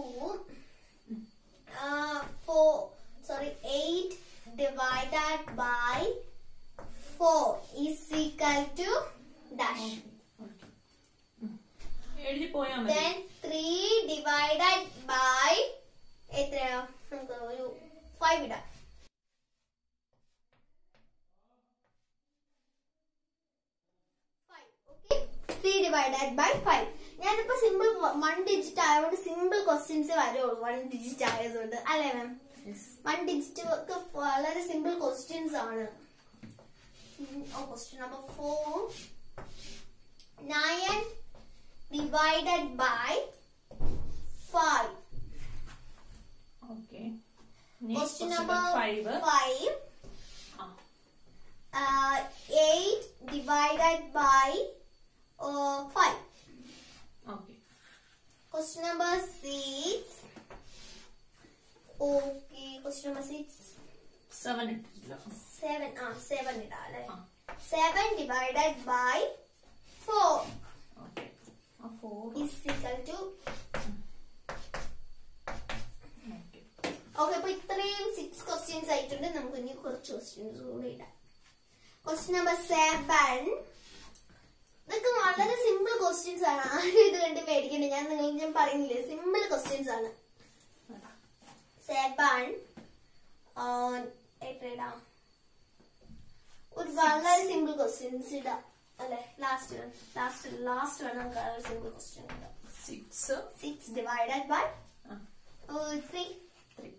four sorry eight divided by four is equal to dash എഴുതി പോയാ മതി then 3 divided by എത്രയാ നമുക്ക് ഒരു 5 ഇടാം ത്രീ ഡിവൈഡഡ് ബൈ ഫൈവ് ഞാനിപ്പോ സിമ്പിൾ വൺ ഡിജിറ്റ് ആയതുകൊണ്ട് സിമ്പിൾ ക്വസ്റ്റ്യൻസ് വരുള്ളൂ വൺ ഡിജിറ്റ് ആയതുകൊണ്ട് അല്ലേ മാം Yes. വൺ ഡിജിറ്റ് ഒക്കെ വളരെ സിമ്പിൾ ക്വസ്റ്റ്യൻസ് ആണ് question number four nine divided by 5. Okay. Next Question question number five. 5. Ah, Uh, 8 divided by uh, 5. okay. Question number 6. Okay, question number 6. Seven ഇട്ടില്ല. 7. Ah, 7 ഇടാം അല്ലേ? Ah, 7 divided by 4 okay. ആ four. is equal to Okay. Okay അപ്പൊ ഇത്രയും six questions ആയിട്ടുണ്ട് നമുക്ക് ഇനി കുറച്ച് ക്വസ്റ്റ്യൻസ് കൂടെ ഇടാം ക്വസ്റ്റ്യൻ നമ്പർ സെവൻ ഇതൊക്കെ വളരെ സിമ്പിൾ ക്വസ്റ്റ്യൻസ് ആണ് ആരും ഇത് കണ്ട് പേടിക്കണ്ട ഞാൻ നിങ്ങൾ ഞാൻ പറയുന്നില്ലേ സിമ്പിൾ ക്വസ്റ്റ്യൻസ് ആണ് അതാ. സെവൻ എത്ര ഇടാം ഒരു വളരെ സിമ്പിൾ ക്വസ്റ്റ്യൻസ് ഇടാം അല്ലെ ലാസ്റ്റ് ലാസ്റ്റ് ലാസ്റ്റ് വേണം നമുക്ക് വളരെ സിമ്പിൾ ക്വസ്റ്റ്യൻ ഇടാം Six. Six divided by Ah, three three.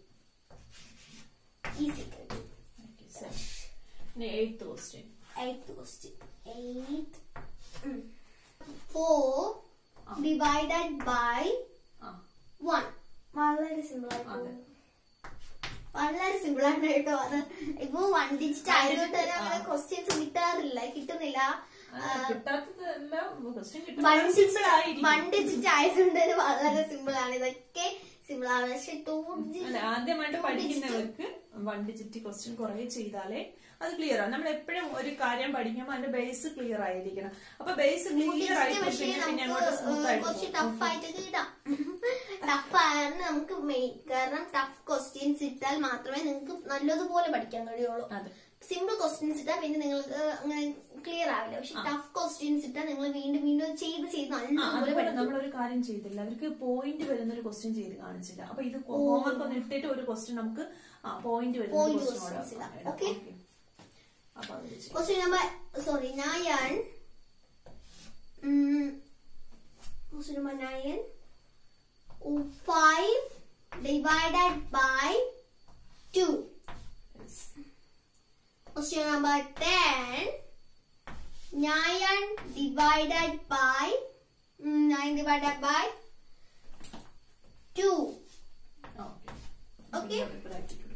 Easy Okay, seven. ഇനി eighth question. eighth question. Eight. Mm. Four Ah. divided by Ah, one. വളരെ സിമ്പിൾ അതെ. ആയിട്ട് വളരെ സിമ്പിൾ ആണ് കേട്ടോ അത് ഇപ്പൊ വൺ ഡിജിറ്റ് ആയതുകൊണ്ട് തന്നെ അങ്ങനെ ആ. ക്വസ്റ്റ്യൻസ് കിട്ടാറില്ല കിട്ടുന്നില്ല ആ, കിട്ടാത്തതെല്ലാം question വൺ കിട്ടുന്നത് simple ആയിരിക്കും. വൺ ഡിജിറ്റ് ആയതുകൊണ്ട് തന്നെ വളരെ സിമ്പിൾ ആണ് ഇതൊക്കെ സിമ്പിൾ ആണ് പക്ഷെ ടു അല്ല ആദ്യമായിട്ട് പഠിക്കുന്നവർക്ക് വൺ ഡിജിറ്റ് ക്വസ്റ്റ്യൻ കുറെ ചെയ്താലേ അത് ക്ലിയർ ആണ് നമ്മൾ എപ്പോഴും ഒരു കാര്യം പഠിക്കുമ്പോൾ അതിന്റെ ബേസ് ക്ലിയർ ആയിരിക്കണം അപ്പൊ ബേസ് ക്ലിയർ ആയിട്ട് പക്ഷേ പിന്നെ പിന്നെ നമുക്ക് അങ്ങോട്ട് സ്മൂത്ത് ആയിട്ട് കുറച്ച് പോകും. ടഫ് ആയിട്ടൊക്കെ ഇടാം ടഫ് ആണ് നമുക്ക് മെയിൻ കാരണം ടഫ് ക്വസ്റ്റ്യൻസ് ഇട്ടാൽ മാത്രമേ നിങ്ങൾക്ക് നല്ലതുപോലെ പഠിക്കാൻ കഴിയുള്ളൂ അതെ സിമ്പിൾ ക്വസ്റ്റ്യൻസ് ഇട്ടാൽ പിന്നെ നിങ്ങൾക്ക് അങ്ങനെ ക്ലിയർ ആവില്ല പക്ഷെ ആ. ടഫ് ക്വസ്റ്റ്യൻസ് ഇട്ടാൽ നിങ്ങൾ വീണ്ടും വീണ്ടും ചെയ്ത് ചെയ്ത് ആ, നല്ലതുപോലെ അതുപോലെ പഠിക്കും നമ്മളൊരു കാര്യം ചെയ്തില്ല അവർക്ക് പോയിന്റ് വരുന്ന ഒരു ക്വസ്റ്റ്യൻ ചെയ്ത് കാണിച്ചില്ല അപ്പൊ ഇത് ഹോംവർക്ക് ഒന്ന് ഇട്ടിട്ട് ഒരു ക്വസ്റ്റ്യൻ നമുക്ക് പോയിന്റ് വരുന്ന Point ക്വസ്റ്റ്യൻ questions ഇടാം. Okay. അപ്പൊ അത് ചെയ്യാം. Question number sorry nine question number nine five divided by two Yes. Question number 10. 9 divided by mm, 9 divided by 2. Okay. Okay. ഇപ്പൊ ഇതാക്കി കൊടുക്കും.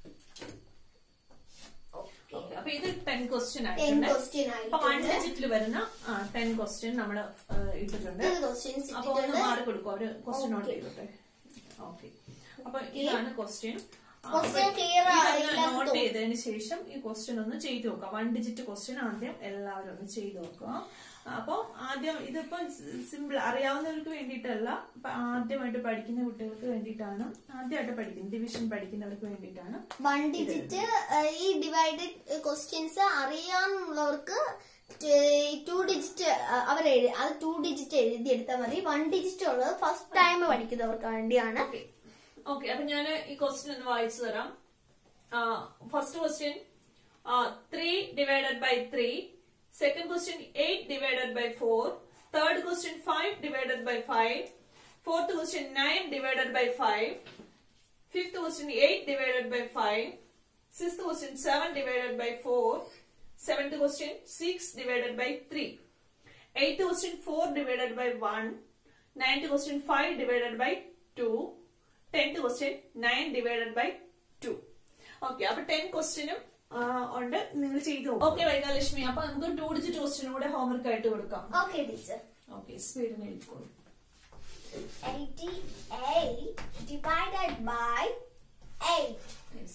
Okay. അപ്പൊ ഇത് ടെൻ ക്വസ്റ്റ്യൻ 10 ആയിട്ടുണ്ട് question അപ്പൊ വൺ ആയിട്ടുണ്ട്. ഡിജിറ്റിൽ വരുന്ന ടെൻ ക്വസ്റ്റ്യൻ നമ്മൾ ഇട്ടിട്ടുണ്ട് 10 questions അപ്പൊ ഒന്ന് ഇട്ടിട്ടുണ്ട്. മാറി കൊടുക്കും അവര് ക്വസ്റ്റ്യൻ നോട്ട് Okay. ചെയ്തോട്ടെ ഓക്കെ അപ്പൊ ഇതാണ് ക്വസ്റ്റ്യൻ Question clear ആയില്ലാന്ന് നോട്ട് തോന്നുന്നു. ചെയ്തതിന് ശേഷം ഈ ക്വസ്റ്റ്യൻ ഒന്ന് ചെയ്തു നോക്കാം വൺ ഡിജിറ്റ് ക്വസ്റ്റ്യൻ ആദ്യം എല്ലാവരും ഒന്ന് ചെയ്തു നോക്കുക അപ്പൊ ആദ്യം ഇതിപ്പോ സിമ്പിൾ അറിയാവുന്നവർക്ക് വേണ്ടിയിട്ടല്ല ഇപ്പൊ ആദ്യമായിട്ട് പഠിക്കുന്ന കുട്ടികൾക്ക് വേണ്ടിയിട്ടാണ് ആദ്യമായിട്ട് പഠിക്കുന്നത് ഡിവിഷൻ പഠിക്കുന്നവർക്ക് വേണ്ടിയിട്ടാണ് വൺ ഡിജിറ്റ് ഈ ഡിവൈഡഡ് ക്വസ്റ്റ്യൻസ് അറിയാനുള്ളവർക്ക് ടു ഡിജിറ്റ് അവർ അത് ടു ഡിജിറ്റ് എഴുതിയെടുത്താൽ മതി വൺ ഡിജിറ്റ് ഉള്ളത് ഫസ്റ്റ് ടൈം പഠിക്കുന്നവർക്ക് വേണ്ടിയാണ് ഓക്കെ അപ്പൊ ഞാൻ ഈ ക്വസ്റ്റ്യൻ ഒന്ന് വായിച്ചു തരാം first question three divided by three second question eight divided by four third question five divided by five fourth question nine divided by five fifth question eight divided by five sixth question seven divided by four seventh question six divided by three eighth question four divided by one ninth question five divided by two tenth question nine divided by two okay അപ്പൊ ten ക്വസ്റ്റ്യനും ഉണ്ട് നിങ്ങൾ ചെയ്തു okay വൈകാലക്ഷ്മി അപ്പൊ നമുക്ക് two digit ക്വസ്റ്റ്യനും കൂടെ homework ആയിട്ട് കൊടുക്കാം ഓക്കെ ടീച്ചർ ഓക്കെ സ്പീഡിന് എഴുതിക്കോളൂ 88 divided by 8. Yes.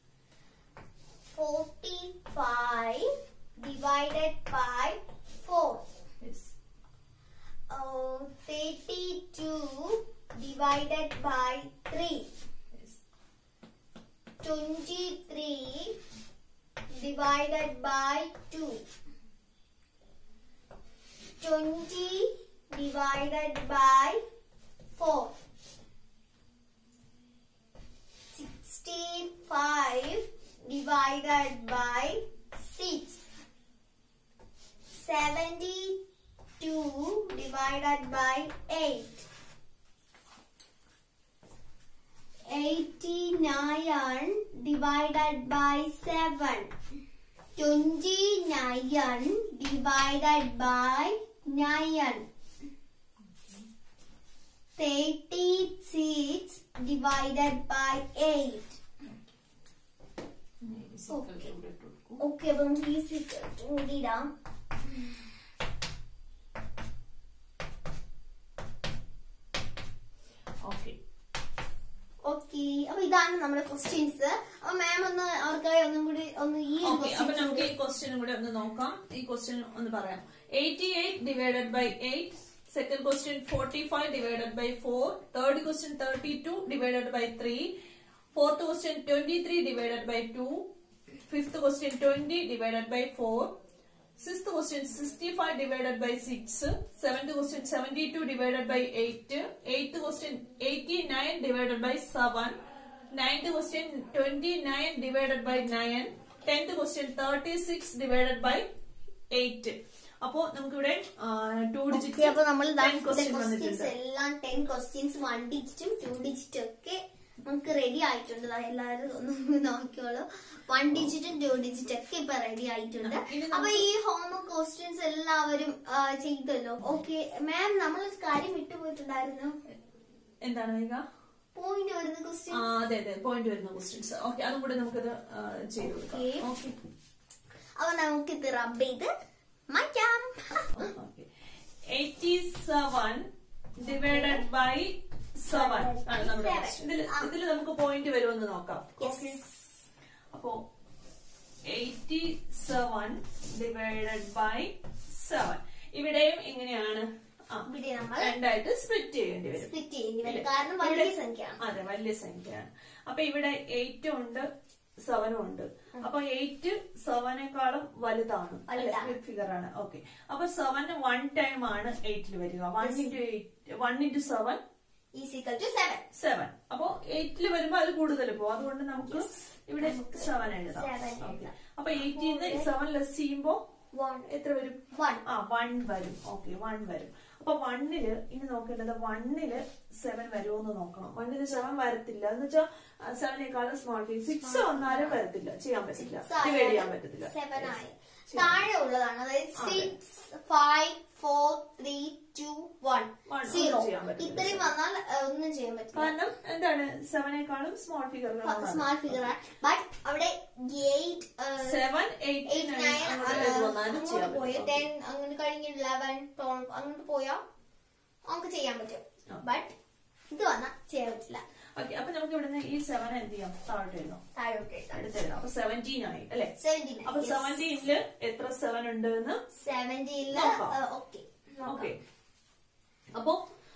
45 divided by 4. Yes. Uh, 32 divided by 3. Yes. 23 divided by 2. 20 divided by 4. 65 divided by 6. 72 divided by 8. 89 divided by 7. 29 divided by 9. 36 divided by 8. ഇനി ഈ circle ഇവിടെ ഇട്ട് കൊടുക്കൂ. ഓക്കെ അപ്പൊ നമുക്ക് ഈ സിക്കറ്റ് കൂടി ഇടാം Okay. ഓക്കെ അപ്പൊ ഇതാണ് നമ്മുടെ ക്വസ്റ്റ്യൻസ് അപ്പൊ മാം ഒന്ന് അവർക്കായി ഒന്നും കൂടി ഒന്ന് ഈ Okay, അപ്പൊ questions നമുക്ക് ഈ ക്വസ്റ്റ്യൻ കൂടെ ഒന്ന് നോക്കാം ഈ ക്വസ്റ്റ്യൻ ഒന്ന് പറയാം eighty eight divided by eight second question forty five divided by four third question thirty two divided by three fourth question twenty three divided by two fifth question twenty divided by four sixth question sixty five divided by six seventh question seventy two divided by eight eighth question eighty nine divided by seven ninth question twenty nine divided by nine tenth question thirty six divided by eight അപ്പോ നമുക്കിവിടെ to Okay, digit അപ്പൊ നമ്മൾ question questions വന്നിട്ടുണ്ട് എല്ലാം ten questions one ഡിജിറ്റും two ഡിജിറ്റും ഒക്കെ നമുക്ക് റെഡി ആയിട്ടുണ്ട് ദാ എല്ലാവരും ഒന്ന് നോക്കിയോളൂ വൺ ഡിജിറ്റും ടു ഡിജിറ്റും ഒക്കെ ഇപ്പൊ റെഡി ആയിട്ടുണ്ട് ഇനി നമുക്ക് അപ്പൊ ഈ ഹോം ക്വസ്റ്റ്യൻസ് എല്ലാവരും ആ, ചെയ്തല്ലോ ഓക്കെ മാം നമ്മൾ ഒരു കാര്യം വിട്ടുപോയിട്ടുണ്ടായിരുന്നു എന്താണ് വേഗ പോയിന്റ് വരുന്ന ക്വസ്റ്റ്യൻ ആ അതെ അതെ പോയിന്റ് വരുന്ന ക്വസ്റ്റ്യൻസ് ഓക്കെ അതും കൂടെ നമുക്കത് ആ, ചെയ്ത് കൊടുക്കാം Okay. ഓക്കെ അപ്പൊ നമുക്ക് ഇത് റബ്ബ് ചെയ്ത് മാറ്റാം eighty seven divided by seven ആണ് നമ്മുടെ Seven. question. ഇതില് ആ. ഇതില് നമുക്ക് പോയിന്റ് വരുമെന്ന് നോക്കാം Yes. ഓക്കെ അപ്പോ eighty seven divided by seven ഇവിടെയും എങ്ങനെയാണ് ആ, ഇവിടെ നമ്മൾ രണ്ടായിട്ട് സ്പ്ലിറ്റ് ചെയ്യേണ്ടി വരും സ്പ്ലിറ്റ് ചെയ്യേണ്ടി വരും ഇല്ലേ? കാരണം വലിയ ഇവിടെ- സംഖ്യയാണ് അതെ വലിയ സംഖ്യയാണ് അപ്പൊ ഇവിടെ എയ്റ്റും ഉണ്ട് സെവനും ഉണ്ട് അപ്പൊ എയ്റ്റ് സെവനേക്കാളും വലുതാണ് വലുതാണ്. ഫിഗർ ആണ് ഓക്കെ അപ്പൊ സെവന് വൺ ടൈം ആണ് എയ്റ്റിൽ വരിക one into eight one into seven is equal to seven seven അപ്പൊ എയ്റ്റിൽ വരുമ്പോ അത് കൂടുതൽ പോകും അതുകൊണ്ട് നമുക്ക് ഇവിടെ സെവൻ എഴുതാം Seven ഓക്കെ എഴുതാം. അപ്പൊ എയ്റ്റീന്ന് സെവൻ ലെസ് ചെയ്യുമ്പോ വൺ എത്ര വരും വൺ ആ വൺ വരും ഓക്കെ വൺ വരും അപ്പൊ വണ്ണില് ഇനി നോക്കേണ്ടത് വണ്ണില് സെവൻ വരുമോന്ന് നോക്കണം വണ്ണില് സെവൻ വരത്തില്ല എന്ന് വെച്ചാൽ സെവനേക്കാളും സ്മോൾ ഫീസ് സിക്സ് വന്നാലും വരത്തില്ല ചെയ്യാൻ പറ്റില്ല ഡിവൈഡ് ചെയ്യാൻ പറ്റത്തില്ല സെവൻ ആയി ശരി. താഴെ ഉള്ളതാണ് അതായത് അതെ. Six five four three two one One. Zero ഒന്നും ചെയ്യാൻ പറ്റില്ല. ഇത്രയും വന്നാൽ ഏഹ്, ഒന്നും ചെയ്യാൻ പറ്റില്ല കാരണം എന്താണ് സെവനേക്കാളും സ്മോൾ ഫിഗറുകളാണ് സ്മാൾ ഫിഗർ ആണ് ബട്ട് അവിടെ eight seven eight eight nine nine അങ്ങനെ ഏത് വന്നാലും അങ്ങോട്ട് ചെയ്യാൻ പോയി പറ്റും ടെൻ അങ്ങനെ കഴിഞ്ഞ് ലെവൻ ട്വൽവ് അങ്ങോട്ട് പോയാ നമുക്ക് ചെയ്യാൻ പറ്റും ആ. ബട്ട് ഇത് വന്നാൽ ചെയ്യാൻ പറ്റില്ല ഓക്കെ അപ്പൊ നമുക്ക് ഇവിടുന്ന് ഈ സെവൻ എന്ത് ചെയ്യാം താഴോട്ട് എഴുതാം താഴോട്ട് എഴുതാം അടുത്തെഴുതാം അപ്പൊ സെവൻറ്റീൻ ആയി അല്ലെ സെവൻറ്റീൻ അപ്പൊ സെവൻറ്റീനില് എത്ര സെവൻ ഉണ്ട് എന്ന് സെവൻറ്റീനില് നോക്കാം. ഓക്കെ ഓക്കെ അപ്പോ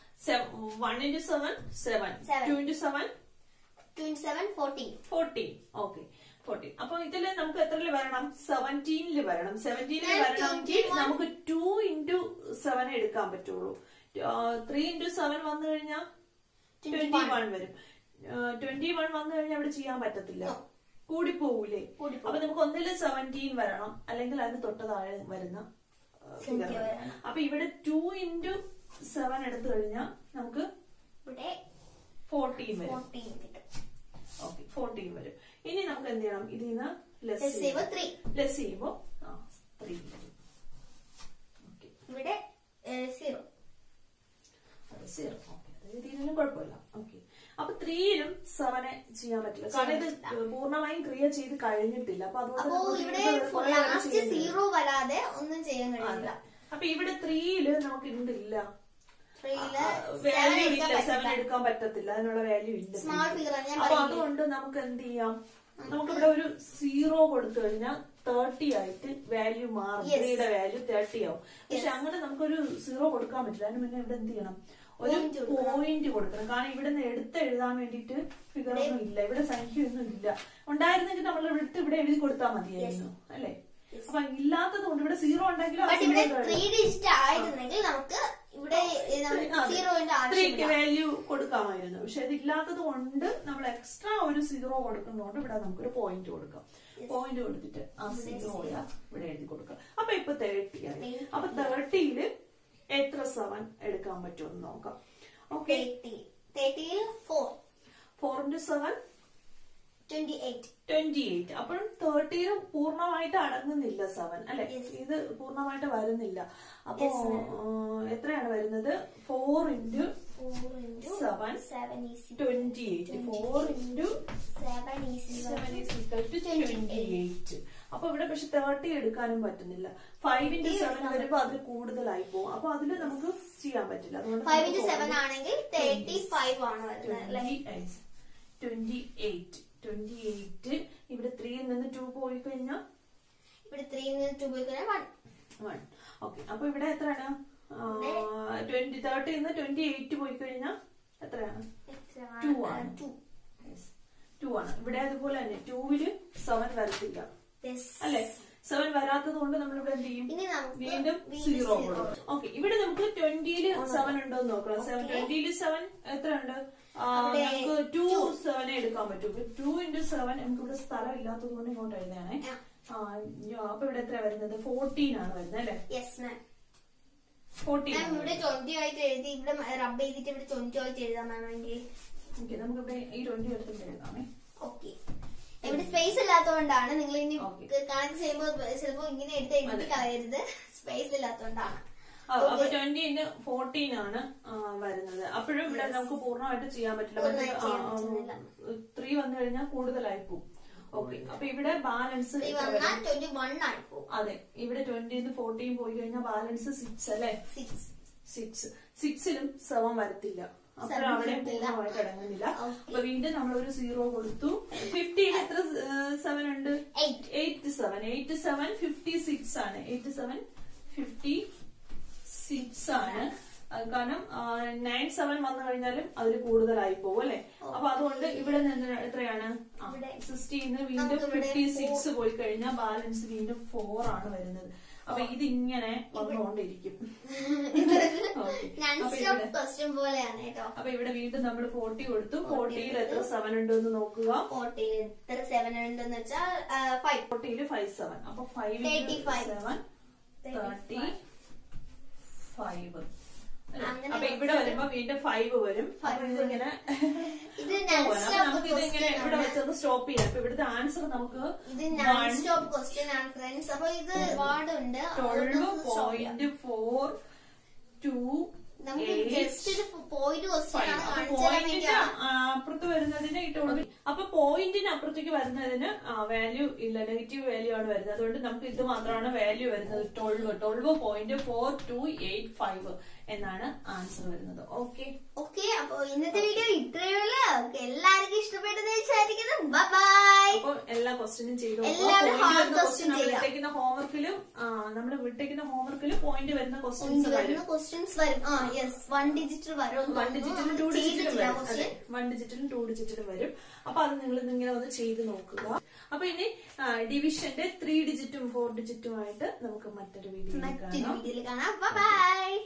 one into seven seven Seven. Two into seven twenty seven fourteen fourteen okay fourteen അപ്പൊ ഇതില് നമുക്ക് എത്രയില് വരണം സെവൻറ്റീനില് വരണം സെവൻറ്റീനില് ഞാൻ വരണമെങ്കിൽ 21. നമുക്ക് ടു ഇൻറ്റു സെവൻ എടുക്കാൻ പറ്റുള്ളൂ ത്രീ ഇൻറ്റു സെവൻ വന്നു കഴിഞ്ഞാൽ ട്വന്റി വൺ വരും ട്വന്റി വൺ വന്നു കഴിഞ്ഞാൽ അവിടെ ചെയ്യാൻ പറ്റത്തില്ല No. കൂടിപ്പോകൂലേ കൂടിപ്പോകും. അപ്പൊ നമുക്ക് ഒന്നില് സെവൻറ്റീൻ വരണം അല്ലെങ്കിൽ അതിന് തൊട്ട് താഴെ വരുന്ന സംഖ്യ ഫിഗർ വരണം. അപ്പൊ ഇവിടെ ടു ഇൻറ്റു സെവൻ എടുത്തു കഴിഞ്ഞാൽ നമുക്ക് ഇവിടെ ഫോർട്ടീൻ വരും ഫോർട്ടീൻ കിട്ടും ഓക്കെ ഫോർട്ടീൻ വരും ഇനി നമുക്ക് എന്ത് ചെയ്യണം ഇതിൽ നിന്ന് ലെസ് Less ചെയ്യുമ്പോ three. ലെസ് ചെയ്യുമ്പോ ത്രീ വരും ഓക്കെ ഇവിടെ സീറോ അത് സീറോ ഓക്കെ അത് ഇതിനും കുഴപ്പമില്ല ഓക്കെ അപ്പൊ ത്രീയിലും സെവനെ ചെയ്യാൻ പറ്റില്ല കാരണം ഇത് പൂർണ്ണമായും ക്രിയ ചെയ്ത് കഴിഞ്ഞിട്ടില്ല അപ്പൊ അതുകൊണ്ട് അപ്പോ നമുക്ക് ഇവിടെ ഇതിന്റെ കുറേ വരെ ലാസ്റ്റ് ചെയ്യേണ്ടി വരും. സീറോ വരാതെ ഒന്നും ചെയ്യാൻ കഴിയില്ല അതെ. അപ്പൊ ഇവിടെ ത്രീയില് നമുക്ക് ഇതില്ല ത്രീയില് വാല്യൂ seven ഇല്ല എടുക്കാൻ സെവൻ പറ്റില്ല. എടുക്കാൻ പറ്റത്തില്ല അതിനുള്ള വാല്യൂ ഇല്ല Small figure ആണ് ഞാൻ അപ്പൊ പറയുന്നത്. അതുകൊണ്ട് നമുക്ക് എന്ത് ചെയ്യാം നമുക്കിവിടെ ഒരു സീറോ കൊടുത്തു കഴിഞ്ഞാൽ തേർട്ടി ആയിട്ട് വാല്യൂ മാറും Yes. ത്രീയുടെ വാല്യൂ തേർട്ടി ആവും പക്ഷെ അങ്ങനെ നമുക്കൊരു സീറോ കൊടുക്കാൻ പറ്റില്ല അതിന് മുന്നേ ഇവിടെ എന്ത് ചെയ്യണം ഒരു Point കൊടുക്കണം. പോയിന്റ് കൊടുക്കണം കാരണം ഇവിടെ നിന്ന് എടുത്ത് എഴുതാൻ വേണ്ടിയിട്ട് ഫിഗർ ഒന്നും ഇല്ല ഇവിടെ സംഖ്യ ഒന്നും ഇല്ല ഉണ്ടായിരുന്നെങ്കിൽ നമ്മൾ എടുത്ത് ഇവിടെ എഴുതി കൊടുത്താൽ മതിയായിരുന്നു അല്ലേ അപ്പൊ ഇല്ലാത്തത് കൊണ്ട് ഇവിടെ സീറോ ഉണ്ടെങ്കിലും ആ ബട്ട് ഇവിടെ zero ത്രീ ഡിജിറ്റ് ആയിരുന്നെങ്കിൽ നമുക്ക് ഇവിടെ സീറോന്റെ ത്രീക്ക് ആവശ്യമില്ല വാല്യൂ കൊടുക്കാമായിരുന്നു പക്ഷെ അത് ഇല്ലാത്തത് കൊണ്ട് നമ്മൾ എക്സ്ട്രാ ഒരു സീറോ കൊടുക്കുന്നതുകൊണ്ട് ഇവിടെ നമുക്കൊരു പോയിന്റ് കൊടുക്കാം പോയിന്റ് കൊടുത്തിട്ട് ആ സീറോ ഇവിടെ എഴുതി കൊടുക്കാം അപ്പൊ ഇപ്പൊ തേർട്ടി ആയി അപ്പൊ തേർട്ടിയില് എത്ര സെവൻ എടുക്കാൻ പറ്റുമെന്ന് നോക്കാം ഓക്കെ തേർട്ടി തേർട്ടിയിൽ four four into seven twenty eight twenty eight അപ്പോഴും തേർട്ടിയിലും പൂർണ്ണമായിട്ട് അടങ്ങുന്നില്ല സെവൻ അല്ലെ Yes. ഇത് പൂർണ്ണമായിട്ട് വരുന്നില്ല അപ്പോ Yes, ma'am. ആ, എത്രയാണ് വരുന്നത് four into four into Seven. Seven is twenty eight four into seven is seven is equal to twenty eight അപ്പൊ ഇവിടെ പക്ഷെ തേർട്ടി എടുക്കാനും പറ്റുന്നില്ല ഫൈവ് ഇന്റു സെവൻ വരുമ്പോ അതിൽ കൂടുതലായി പോകും അപ്പൊ അതില് നമുക്ക് ചെയ്യാൻ പറ്റില്ല അതുകൊണ്ട് ഫൈവ് ഇൻറ്റു സെവൻ ആണെങ്കിൽ തേർട്ടി ഫൈവ് ആണ് വരുന്നത് അല്ലെ ട്വന്റി എയ്റ്റ് ട്വന്റി എയ്റ്റ് ഇവിടെ ത്രീയിൽ നിന്ന് ടു പോയി കഴിഞ്ഞാൽ ഇവിടെ ത്രീ ടു പോയി കഴിഞ്ഞാൽ വൺ വൺ ഓക്കെ അപ്പൊ ഇവിടെ എത്രയാണ് ട്വന്റി തേർട്ടി നിന്ന് ട്വന്റി എയ്റ്റ് പോയി കഴിഞ്ഞാൽ എത്രയാണ് Two ആണ്. ടു ടു ആണ് ഇവിടെ അതുപോലെ തന്നെ ടൂവില് സെവൻ വരത്തില്ല യെസ് അല്ലെ സെവൻ വരാത്തത് കൊണ്ട് നമ്മൾ ഇവിടെ എന്ത് ചെയ്യും ഇനി നമുക്ക് വീണ്ടും സീറോ കൊടുക്കും ഓക്കെ ഇവിടെ നമുക്ക് ട്വന്റിയില് സെവൻ ഉണ്ടോ എന്ന് നോക്കണം സെവൻ ട്വന്റിയില് സെവൻ എത്ര ഉണ്ട് ആ, അവിടെ നമുക്ക് ടു സെവനെ എടുക്കാൻ പറ്റും ടു ഇന്റു സെവൻ നമുക്ക് ഇവിടെ സ്ഥലം ഇല്ലാത്തത് കൊണ്ട് ഇങ്ങോട്ട് എഴുതാണേ Yeah. ആ അയ്യോ, അപ്പൊ ഇവിടെ എത്ര വരുന്നത് ഫോർട്ടീൻ ആണ് വരുന്നത് അല്ലെ യെസ് മാം ഫോർട്ടീൻ മാം ഇവിടെ ട്വന്റി ആയിട്ട് എഴുതി ഇവിടെ റബ്ബ് ചെയ്തിട്ട് ഇവിടെ ട്വന്റി ആയിട്ട് എഴുതാൻ വേണമെങ്കിൽ ഓക്കെ നമുക്ക് ഇവിടെ ഈ ട്വന്റി എടുത്തിട്ട് എഴുതാമേ ഓക്കെ ഇവിടെ സ്പേസ് ഇല്ലാത്തതുകൊണ്ടാണ് നിങ്ങൾ ഇനി Okay. കണക്ട് ചെയ്യുമ്പോൾ ചിലപ്പോ ഇങ്ങനെ എടുത്ത് എഴുതി കളയരുത് സ്പേസ് ഇല്ലാത്തതുകൊണ്ടാണ് ആ, അപ്പൊ ട്വന്റി ഇന്റ് ഫോർട്ടീൻ ആണ് ആ, വരുന്നത് അപ്പോഴും ഇവിടെ നമുക്ക് പൂർണ്ണമായിട്ട് ചെയ്യാൻ പറ്റില്ല പൂർണ്ണമായിട്ട് ചെയ്യാൻ പറ്റുന്നില്ല. ത്രീ വന്നു കഴിഞ്ഞാൽ കൂടുതലായി പോകും ഓക്കെ അപ്പൊ ഇവിടെ ബാലൻസ് ത്രീ വന്നാൽ ട്വന്റി വൺ ആയി പോകും അതെ ഇവിടെ ട്വന്റിന്ന് ഫോർട്ടീൻ പോയി കഴിഞ്ഞാൽ ബാലൻസ് സിക്സ് അല്ലെ സിക്സ് സിക്സ് സിക്സിലും സെവൻ വരത്തില്ല അപ്പോൾ Seven അവിടെ വരത്തില്ല. പൂർണ്ണമായിട്ട് അടങ്ങുന്നില്ല Okay. അപ്പൊ വീണ്ടും നമ്മൾ ഒരു സീറോ കൊടുത്തു ഫിഫ്റ്റിയിൽ എത്ര സെവൻ ഉണ്ട് eight eight seven eight seven fifty six ആണ് എയ്റ്റ് സെവൻ ഫിഫ്റ്റി സിക്സ് ആണ് അത് കാരണം നയൻ സെവൻ വന്നു കഴിഞ്ഞാലും അതിൽ കൂടുതലായി പോകും അല്ലെ അപ്പൊ അതുകൊണ്ട് ഇവിടെ നിന്ന് എത്രയാണ് ഇവിടെ സിക്സ്റ്റീന്ന് വീണ്ടും നമുക്കിവിടെ ഫിഫ്റ്റി സിക്സ് പോയി കഴിഞ്ഞാൽ ബാലൻസ് വീണ്ടും ഫോർ ആണ് വരുന്നത് അപ്പൊ ഇതിങ്ങനെ വന്നുകൊണ്ടിരിക്കും Okay. നൺ അപ്പൊ സ്റ്റോപ്പ് ഇവിടെ ക്വസ്റ്റ്യൻ പോലെയാണ് കേട്ടോ അപ്പൊ ഇവിടെ വീണ്ടും നമ്മൾ ഫോർട്ടി കൊടുത്തു ഫോർട്ടിയിൽ എത്ര സെവൻ ഉണ്ടെന്ന് നോക്കുക ഫോർട്ടി എത്ര സെവൻ ഉണ്ടെന്ന് വെച്ചാൽ ഫൈവ് ഫോർട്ടിയിൽ ഫൈവ് സെവൻ അപ്പൊ ഫൈവ് 35. സെവൻ തേർട്ടി ഫൈവ് അങ്ങനെ അപ്പൊ ഇവിടെ വരുമ്പോ വീണ്ടും ഫൈവ് വരും അപ്പൊ ഇതിങ്ങനെ ഇത് പോവാണ്. നൺ അപ്പൊ സ്റ്റോപ്പ് നമുക്ക് ഇതിങ്ങനെ ക്വസ്റ്റ്യൻ ഇവിടെ ആണ് വെച്ചത് സ്റ്റോപ്പ് ചെയ്യാം അപ്പൊ ഇവിടുത്തെ ആൻസർ നമുക്ക് ഇത് നൺ സ്റ്റോപ്പ് ക്വസ്റ്റ്യൻ ആണ് ഫ്രണ്ട്സ് അപ്പൊ ഇത് വാർഡ് ഉണ്ട് ട്വൽവ് പോയിന്റ് ഫോർ ടു നമുക്ക് ജസ്റ്റ് ഒരു പോയിന്റ് ക്വസ്റ്റ്യൻ ആണ് കാണിച്ചു തരാൻ പോയിന്റിന് വേണ്ടിയാണ് അപ്പുറത്ത് വരുന്നതിന് ഈ ടോള് അപ്പൊ പോയിന്റിന് അപ്പുറത്തേക്ക് വരുന്നതിന് വാല്യൂ ഇല്ല നെഗറ്റീവ് വാല്യൂ ആണ് വരുന്നത് അതുകൊണ്ട് നമുക്ക് ഇത് മാത്രമാണ് വാല്യൂ വരുന്നത് twelve twelve point four two eight five എന്നാണ് ആൻസർ വരുന്നത് ഓക്കെ ഓക്കെ അപ്പൊ ഇന്നത്തെ വീഡിയോ ഇത്രയേ ഉള്ളൂ Okay, എല്ലാവർക്കും ഇഷ്ടപ്പെട്ടെന്ന് വിചാരിക്കുന്നു ബൈ അപ്പൊ എല്ലാ ക്വസ്റ്റ്യനും ചെയ്തു എല്ലാവരും hard question ചെയ്യാം. വിട്ടേക്കുന്ന ഹോംവർക്കിലും നമ്മൾ വിട്ടേക്കുന്ന ഹോംവർക്കിലും പോയിന്റ് വരുന്ന ക്വസ്റ്റ്യൻസ് വരും വരുന്ന ക്വസ്റ്റ്യൻസ് വരും ആ യെസ് വൺ ഡിജിറ്റ് വരും വൺ ഡിജിറ്റിലും ടു ഡിജിറ്റിലും ചെയ്തിട്ടില്ല വരും അതെ ക്വസ്റ്റ്യൻ വൺ ഡിജിറ്റിലും ടു ഡിജിറ്റിലും വരും അപ്പൊ അത് നിങ്ങൾ ഇങ്ങനെ ഒന്ന് ചെയ്ത് നോക്കുക അപ്പൊ ഇനി ഡിവിഷന്റെ ത്രീ ഡിജിറ്റും ഫോർ ഡിജിറ്റുമായിട്ട് നമുക്ക് മറ്റൊരു വീഡിയോ മറ്റൊരു കാണാം വീഡിയോയിൽ കാണാം ബൈ